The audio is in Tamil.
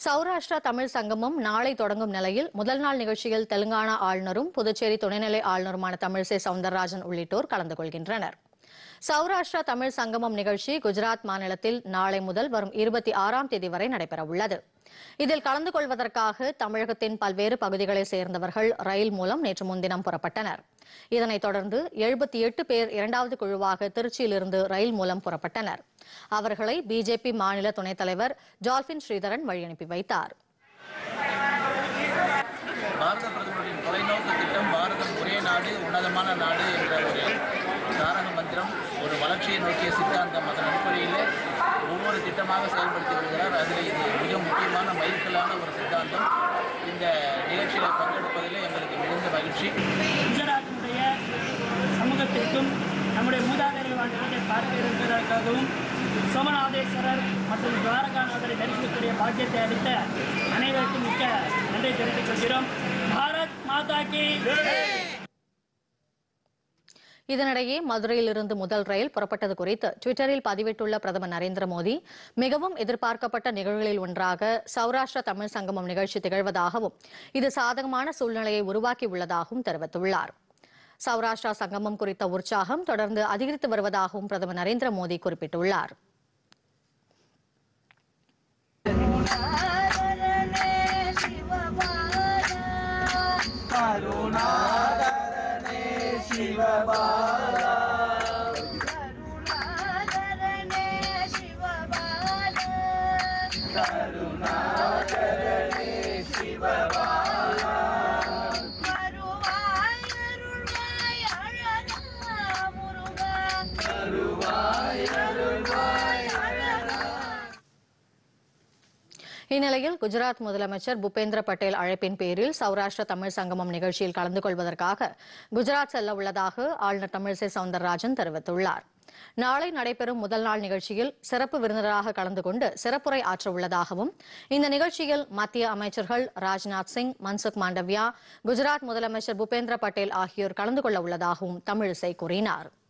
சௌராஷ்டிரா தமிழ் சங்கமம் நாளை தொடங்கும் நிலையில் முதல் நாள் நிகழ்ச்சியில் தெலுங்கானா ஆளுநரும் புதுச்சேரி துணைநிலை ஆளுநருமான தமிழிசை சவுந்தரராஜன் உள்ளிட்டோர் கலந்து கொள்கின்றனர் சௌராஷ்டிரா தமிழ் சங்கமம் நிகழ்ச்சி குஜராத் மாநிலத்தில் நாளை முதல் வரும் இருபத்தி ஆறாம் தேதி வரை நடைபெறவுள்ளது இதில் கலந்து கொள்வதற்காக தமிழகத்தின் பல்வேறு பகுதிகளைச் சேர்ந்தவர்கள் ரயில் மூலம் நேற்று முன்தினம் புறப்பட்டனர் இதனைத் தொடர்ந்து எழுபத்தி எட்டு பேர் இரண்டாவது குழுவாக திருச்சியிலிருந்து ரயில் மூலம் புறப்பட்டனர் அவர்களை பிஜேபி மாநில துணைத் தலைவர் ஜால்பின் ஸ்ரீதரன் வழி அனுப்பி வைத்தார் பாரத பிரதமரின் தொலைநோக்கு திட்டம் பாரதம் ஒரே நாடு உன்னதமான நாடு என்ற ஒரு தாரக மந்திரம் ஒரு வளர்ச்சியை நோக்கிய சித்தாந்தம் அதன் அடிப்படையில் ஒவ்வொரு திட்டமாக செயல்படுத்தி வருகிறார் அதில் இது மிக முக்கியமான மைல்கல்லான ஒரு சித்தாந்தம் இந்த நிகழ்ச்சியில் பங்கெடுப்பதில் எங்களுக்கு மிகுந்த மகிழ்ச்சி குஜராத்தினுடைய சமூகத்திற்கும் நம்முடைய மூதாதையர்கள் வாழ்ந்த இடத்தை பார்க்க இருப்பதற்காகவும் சோமநாதேஸ்வரர் மற்றும் துவாரகாநாதரை தரிசிக்கக்கூடிய பாக்கியத்தை அளித்த அனைவருக்கும் மிக்க நன்றி தெரிவித்துக் கொள்கிறோம் பாரத் மாதா கி இதனிடையே மதுரையிலிருந்து முதல் ரயில் புறப்பட்டது குறித்து டுவிட்டரில் பதிவிட்டுள்ள பிரதமர் நரேந்திர மோடி மிகவும் எதிர்பார்க்கப்பட்ட நிகழ்வுகளில் ஒன்றாக சௌராஷ்டிரா தமிழ் சங்கமம் நிகழ்ச்சி திகழ்வதாகவும் இது சாதகமான சூழ்நிலையை உருவாக்கியுள்ளதாகவும் தெரிவித்துள்ளார் சௌராஷ்டிரா சங்கமம் குறித்த உற்சாகம் தொடர்ந்து அதிகரித்து வருவதாகவும் பிரதமர் நரேந்திர மோடி குறிப்பிட்டுள்ளார் இந்நிலையில் குஜராத் முதலமைச்சர் பூபேந்திர பட்டேல் அழைப்பின் பேரில் சௌராஷ்டிரா தமிழ் சங்கமம் நிகழ்ச்சியில் கலந்து கொள்வதற்காக குஜராத் செல்ல உள்ளதாக ஆளுநர் தமிழிசை சவுந்தரராஜன் தெரிவித்துள்ளார் நாளை நடைபெறும் முதல் நாள் நிகழ்ச்சியில் சிறப்பு விருந்தினராக கலந்து கொண்டு சிறப்புரை ஆற்ற உள்ளதாகவும் இந்த நிகழ்ச்சியில் மத்திய அமைச்சர்கள் ராஜ்நாத் சிங் மன்சுக் மாண்டவ்யா குஜராத் முதலமைச்சர் பூபேந்திர பட்டேல் ஆகியோர் கலந்து கொள்ள உள்ளதாகவும் தமிழிசை கூறினார்